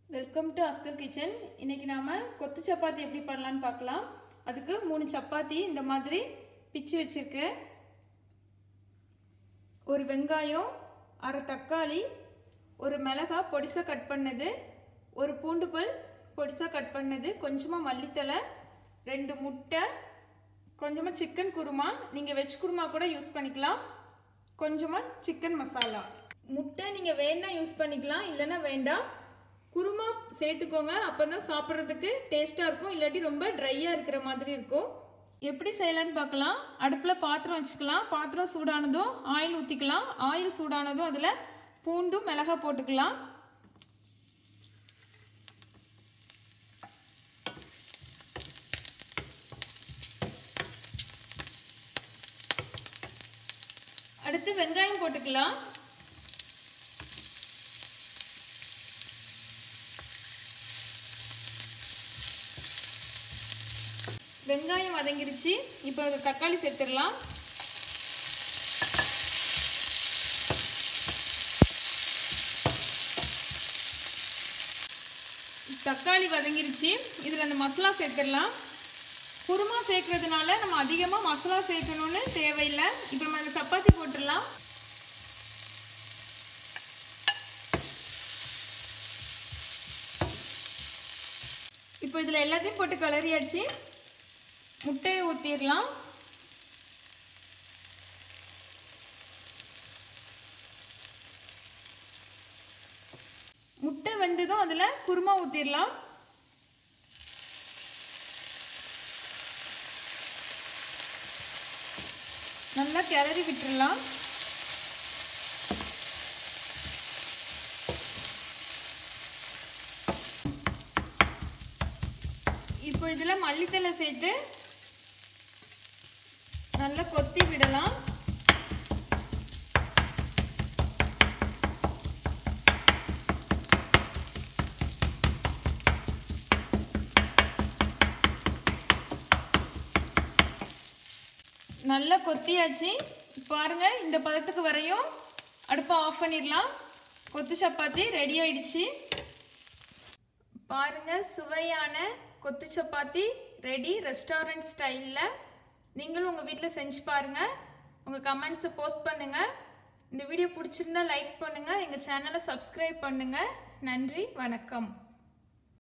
welcome to அஸ்தர் kitchen இன்னைக்கு நாம கொத்து சப்பாத்தி எப்படி பண்ணலான்னு பார்க்கலாம் அதுக்கு மூணு சப்பாத்தி இந்த மாதிரி பிச்சு வச்சிருக்கேன் ஒரு வெங்காயம் அரை தக்காளி ஒரு மிளகா பொடிசா கட் பண்ணது ஒரு பூண்டு பல் பொடிசா கட் பண்ணது கொஞ்சமாக மல்லித்தலை ரெண்டு முட்டை கொஞ்சமாக சிக்கன் குருமா நீங்கள் வெஜ் குருமா கூட யூஸ் பண்ணிக்கலாம் கொஞ்சமாக சிக்கன் மசாலா முட்டை நீங்கள் வேணா யூஸ் பண்ணிக்கலாம் இல்லைன்னா வேண்டாம் குருமா சேர்த்துக்கோங்க அப்போ தான் சாப்பிட்றதுக்கு டேஸ்ட்டாக இருக்கும் இல்லாட்டி ரொம்ப ட்ரையாக இருக்கிற மாதிரி இருக்கும் எப்படி செய்யலான்னு பார்க்கலாம் அடுப்பில் பாத்திரம் வச்சுக்கலாம் பாத்திரம் சூடானதும் ஆயில் ஊற்றிக்கலாம் ஆயில் சூடானதும் அதில் பூண்டும் மிளகாய் போட்டுக்கலாம் அடுத்து வெங்காயம் போட்டுக்கலாம் வெங்காயம் வதங்கிருச்சு இப்போ தக்காளி சேர்த்துடலாம் தக்காளி வதங்கிருச்சு இதில் அந்த மசாலா சேர்த்துடலாம் குருமா சேர்க்கறதுனால நம்ம அதிகமாக மசாலா சேர்க்கணும்னு தேவையில்லை இப்போ நம்ம அந்த சப்பாத்தி போட்டுடலாம் இப்போ இதில் எல்லாத்தையும் போட்டு கலரியாச்சு முட்டையை ஊற்றிடலாம் முட்டை வெந்ததும் அதில் குருமா ஊற்றிடலாம் நல்லா கிளறி விட்டுடலாம் இப்போ இதில் மல்லித்தலை சேர்த்து நல்லா கொத்தி விடலாம் நல்லா கொத்தியாச்சு பாருங்க இந்த பதத்துக்கு வரையும் அடுப்பை ஆஃப் பண்ணிடலாம் கொத்து சப்பாத்தி ரெடி ஆயிடுச்சு பாருங்க சுவையான கொத்து சப்பாத்தி ரெடி ரெஸ்டாரண்ட் ஸ்டைலில் நீங்களும் உங்கள் வீட்டில் செஞ்சு பாருங்கள் உங்கள் கமெண்ட்ஸை போஸ்ட் பண்ணுங்கள் இந்த வீடியோ பிடிச்சிருந்தா லைக் பண்ணுங்கள் எங்கள் சேனலை சப்ஸ்கிரைப் பண்ணுங்கள் நன்றி வணக்கம்